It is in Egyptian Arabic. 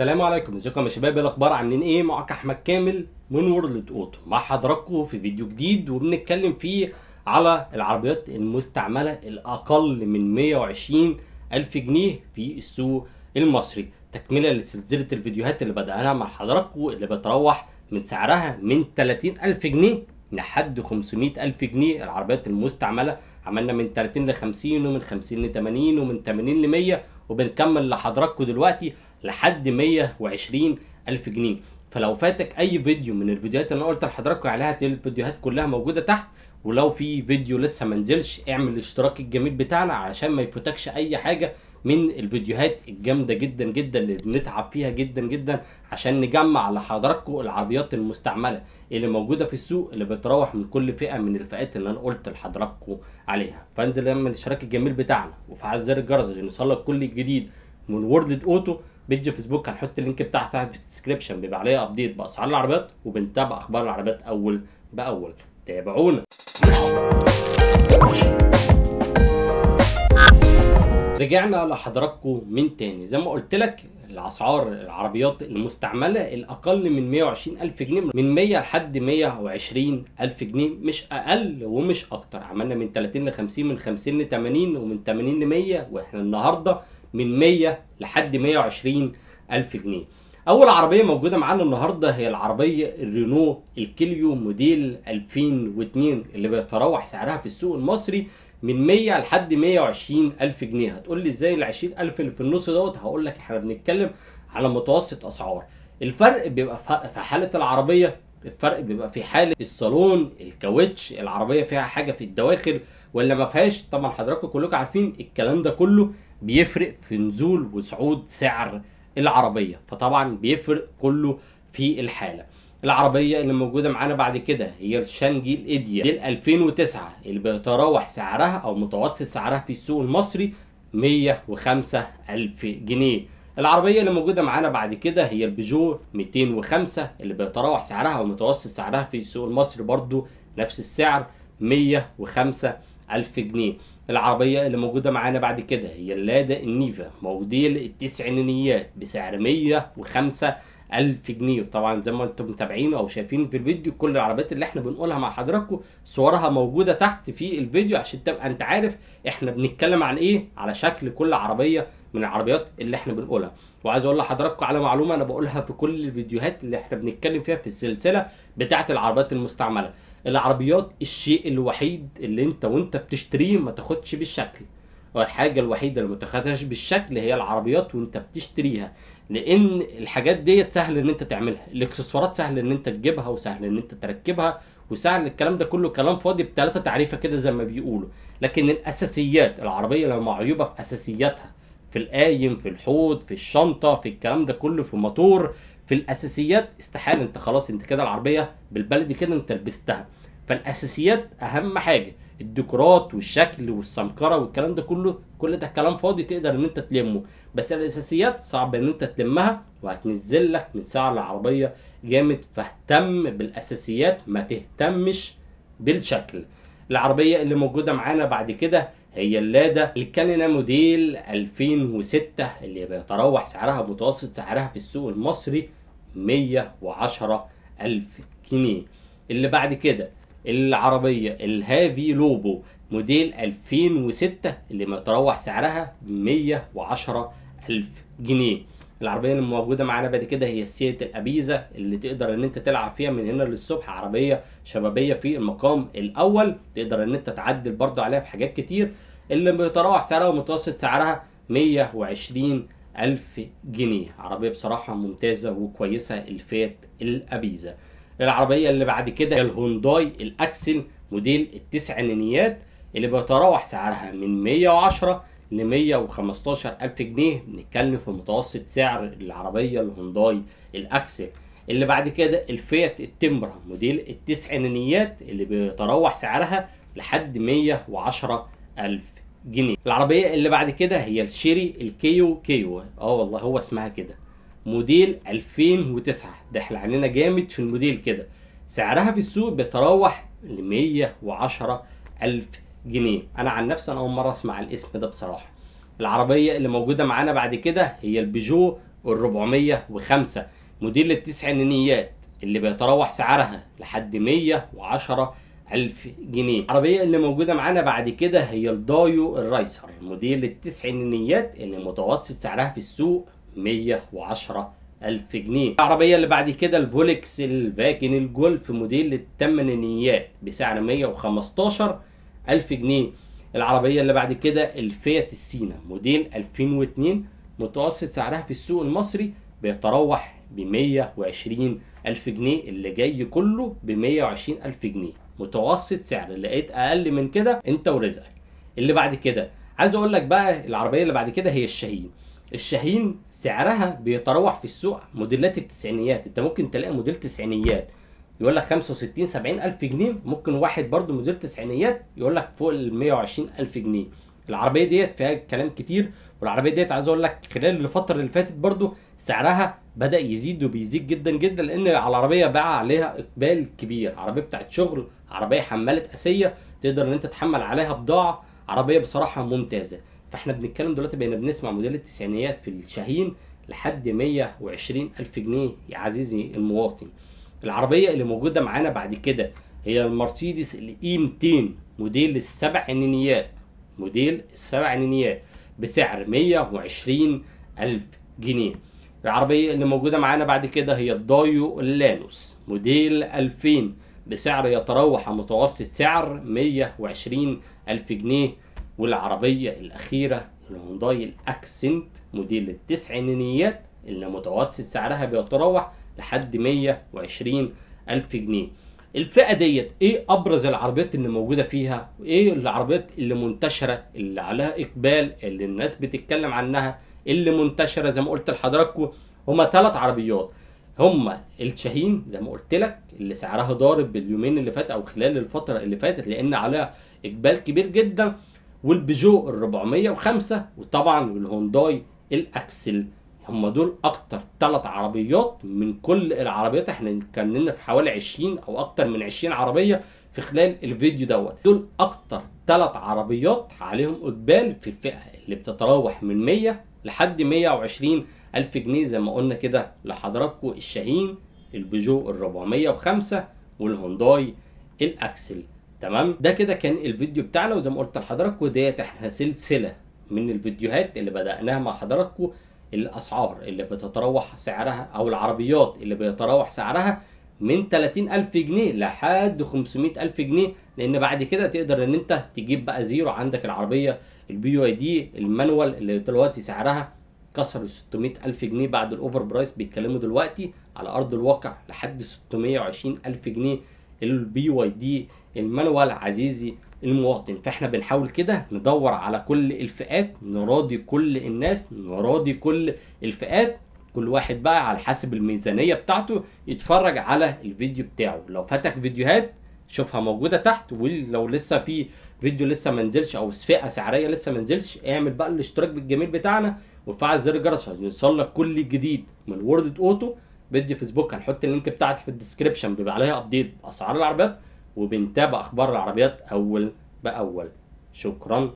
السلام عليكم ازيكم يا شباب إيه الاخبار عاملين ايه معاك احمد كامل من وورلد اوتو مع حضراتكم في فيديو جديد وبنتكلم فيه على العربيات المستعمله الاقل من 120 الف جنيه في السوق المصري تكمله لسلسله الفيديوهات اللي بدأناها مع حضراتكم اللي بتروح من سعرها من 30 الف جنيه لحد 500 الف جنيه العربيات المستعمله عملنا من 30 ل 50 ومن 50 ل 80 ومن 80 ل 100 وبنكمل لحضراتكم دلوقتي لحد 120 الف جنيه فلو فاتك اي فيديو من الفيديوهات اللي انا قلت لحضراتكم عليها هتلاقي الفيديوهات كلها موجوده تحت ولو في فيديو لسه ما نزلش اعمل الاشتراك الجميل بتاعنا علشان ما يفوتكش اي حاجه من الفيديوهات الجامده جدا جدا اللي بنتعب فيها جدا جدا عشان نجمع لحضراتكم العربيات المستعمله اللي موجوده في السوق اللي بتروح من كل فئه من الفئات اللي انا قلت لحضراتكم عليها فانزل اعمل الاشتراك الجميل بتاعنا وفعل زر الجرس عشان يوصلك كل جديد من وورلد اوتو بيج فيسبوك هنحط اللينك بتاعها تحت في الديسكربشن بيبقى عليها ابديت باسعار العربيات وبنتابع اخبار العربيات اول باول تابعونا رجعنا لحضراتكم من تاني زي ما قلت لك الاسعار العربيات المستعمله الاقل من 120 الف جنيه من 100 لحد 120 الف جنيه مش اقل ومش اكتر عملنا من 30 ل 50 من 50 ل 80 ومن 80 ل 100 واحنا النهارده من 100 لحد 120 الف جنيه اول عربيه موجوده معانا النهارده هي العربيه الرينو الكيليو موديل 2002 اللي بيتراوح سعرها في السوق المصري من 100 لحد 120 الف جنيه هتقول لي ازاي ال 20 الف اللي في النص دوت هقول لك احنا بنتكلم على متوسط اسعار الفرق بيبقى في حاله العربيه الفرق بيبقى في حاله الصالون الكاوتش العربيه فيها حاجه في الدواخل ولا ما فيهاش طبعا حضراتكم كلكم عارفين الكلام ده كله بيفرق في نزول وصعود سعر العربيه فطبعا بيفرق كله في الحاله العربيه اللي موجوده معانا بعد كده هي الشانجي الايديا دي 2009 اللي بيتراوح سعرها او متوسط سعرها في السوق المصري 105 الف جنيه العربية اللي موجودة معانا بعد كده هي البيجو 205 اللي بيتراوح سعرها او متوسط سعرها في السوق المصري برضو نفس السعر 105 ألف جنيه العربية اللي موجودة معانا بعد كده هي اللادا النيفا موديل التسعينيات بسعر 105 ألف جنيه طبعا زي ما انتم متابعين او شايفين في الفيديو كل العربيات اللي احنا بنقولها مع حضراتكم صورها موجودة تحت في الفيديو عشان تبقى انت عارف احنا بنتكلم عن ايه على شكل كل عربية من العربيات اللي احنا بنقولها وعايز اقول لحضراتكم على معلومة انا بقولها في كل الفيديوهات اللي احنا بنتكلم فيها في السلسلة بتاعة العربيات المستعملة العربيات الشيء الوحيد اللي انت وانت بتشتريه ما تاخدش بالشكل والحاجة الوحيدة اللي ما تاخدهاش بالشكل هي العربيات وانت بتشتريها لان الحاجات ديت سهل ان انت تعملها الاكسسوارات سهل ان انت تجيبها وسهل ان انت تركبها وسهل الكلام ده كله كلام فاضي بثلاثة تعريفة كده زي ما بيقولوا لكن الاساسيات العربية لو معيوبة في اساسياتها في القايم في الحوض في الشنطة في الكلام ده كله في الموتور في الاساسيات استحاله انت خلاص انت كده العربيه بالبلدي كده انت لبستها فالاساسيات اهم حاجه الديكورات والشكل والسمكره والكلام ده كله كل ده كلام فاضي تقدر ان انت تلمه بس الاساسيات صعب ان انت تلمها وهتنزل لك من سعر العربيه جامد فاهتم بالاساسيات ما تهتمش بالشكل العربيه اللي موجوده معانا بعد كده هي اللادا الكانينا موديل 2006 اللي بيتراوح سعرها متوسط سعرها في السوق المصري 110 ألف جنيه اللي بعد كده العربية الهافي لوبو موديل 2006 اللي متروح سعرها 110 ألف جنيه العربية اللي موجودة معانا بعد كده هي السيت الأبيزا اللي تقدر ان انت تلعب فيها من هنا للصبح عربية شبابية في المقام الأول تقدر ان انت تعدل برضو عليها في حاجات كتير اللي بيتراوح سعرها ومتوسط سعرها 120 ألف جنيه عربية بصراحة ممتازة وكويسة الفيات الأبيزا العربية اللي بعد كده هي الهونداي الأكسل موديل التسعينيات اللي بيتراوح سعرها من 110 ل 115 ألف جنيه بنتكلم في متوسط سعر العربية الهونداي الأكسل اللي بعد كده الفيات التمبرا موديل التسعينيات اللي بيتراوح سعرها لحد 110 ألف جنيه العربية اللي بعد كده هي الشيري الكيو كيو اه والله هو اسمها كده موديل 2009 ده احنا علينا جامد في الموديل كده سعرها في السوق بيتراوح ل 110 ألف جنيه انا عن نفسي انا اول مرة اسمع الاسم ده بصراحة العربية اللي موجودة معانا بعد كده هي البيجو وال 405 موديل التسعينيات اللي بيتراوح سعرها لحد 110 ألف جنيه العربية اللي موجودة معانا بعد كده هي الدايو الرايسر موديل التسعينيات اللي متوسط سعرها في السوق 110 ألف جنيه العربية اللي بعد كده الفولكس الفاجن الجولف موديل الثمانينيات بسعر 115 ألف جنيه العربية اللي بعد كده الفيات السينا موديل 2002 متوسط سعرها في السوق المصري بيتراوح ب 120 ألف جنيه اللي جاي كله ب 120 ألف جنيه متوسط سعر لقيت أقل من كده أنت ورزقك اللي بعد كده عايز أقول لك بقى العربية اللي بعد كده هي الشاهين الشاهين سعرها بيتراوح في السوق موديلات التسعينيات انت ممكن تلاقي موديل تسعينيات يقول لك 65 70 الف جنيه ممكن واحد برضو موديل تسعينيات يقول لك فوق ال 120 الف جنيه العربيه ديت فيها كلام كتير والعربيه ديت عايز اقول لك خلال الفتره اللي فاتت برضو سعرها بدا يزيد وبيزيد جدا جدا لان على العربيه باع عليها اقبال كبير عربيه بتاعت شغل عربيه حماله اسيه تقدر ان انت تحمل عليها بضاعه عربيه بصراحه ممتازه فاحنا بنتكلم دلوقتي بقينا بنسمع موديل التسعينيات في الشاهين لحد 120 ألف جنيه يا عزيزي المواطن العربية اللي موجودة معانا بعد كده هي المرسيدس الاي 200 موديل السبعينيات موديل السبعينيات بسعر 120 ألف جنيه العربية اللي موجودة معانا بعد كده هي الدايو اللانوس موديل 2000 بسعر يتراوح متوسط سعر 120 ألف جنيه والعربية الأخيرة الهونداي الأكسنت موديل التسعينيات اللي متوسط سعرها بيتراوح لحد 120 ألف جنيه الفئة ديت ايه ابرز العربيات اللي موجودة فيها وايه العربيات اللي منتشرة اللي عليها اقبال اللي الناس بتتكلم عنها اللي منتشرة زي ما قلت لحضراتكم هما ثلاث عربيات هما الشاهين زي ما قلت لك اللي سعرها ضارب باليومين اللي فات او خلال الفترة اللي فاتت لان عليها اقبال كبير جدا والبيجو ال 405 وطبعا الهونداي الاكسل هم دول اكتر ثلاث عربيات من كل العربيات احنا اتكلمنا في حوالي 20 او اكتر من 20 عربيه في خلال الفيديو دوت دول اكتر ثلاث عربيات عليهم اقبال في الفئه اللي بتتراوح من 100 لحد 120 الف جنيه زي ما قلنا كده لحضراتكم الشاهين البيجو ال 405 والهونداي الاكسل تمام ده كده كان الفيديو بتاعنا وزي ما قلت لحضراتكم ديت احنا سلسله من الفيديوهات اللي بدأناها مع حضراتكم الاسعار اللي بتتراوح سعرها او العربيات اللي بيتراوح سعرها من 30 ألف جنيه لحد 500 ألف جنيه لأن بعد كده تقدر إن أنت تجيب بقى زيرو عندك العربية البي يو اي دي المانوال اللي دلوقتي سعرها كسر 600 ألف جنيه بعد الأوفر برايس بيتكلموا دلوقتي على أرض الواقع لحد 620 ألف جنيه البي واي دي المانوال عزيزي المواطن فاحنا بنحاول كده ندور على كل الفئات نراضي كل الناس نراضي كل الفئات كل واحد بقى على حسب الميزانية بتاعته يتفرج على الفيديو بتاعه لو فاتك فيديوهات شوفها موجودة تحت ولو لسه في فيديو لسه ما نزلش او فئة سعرية لسه ما نزلش اعمل بقى الاشتراك بالجميل بتاعنا وفعل زر الجرس عشان يوصلك كل جديد من وورد اوتو فيديو فيسبوك هنحط اللينك بتاعتي في الديسكربشن بيبقى عليها ابديت باسعار العربيات وبنتابع اخبار العربيات اول باول شكرا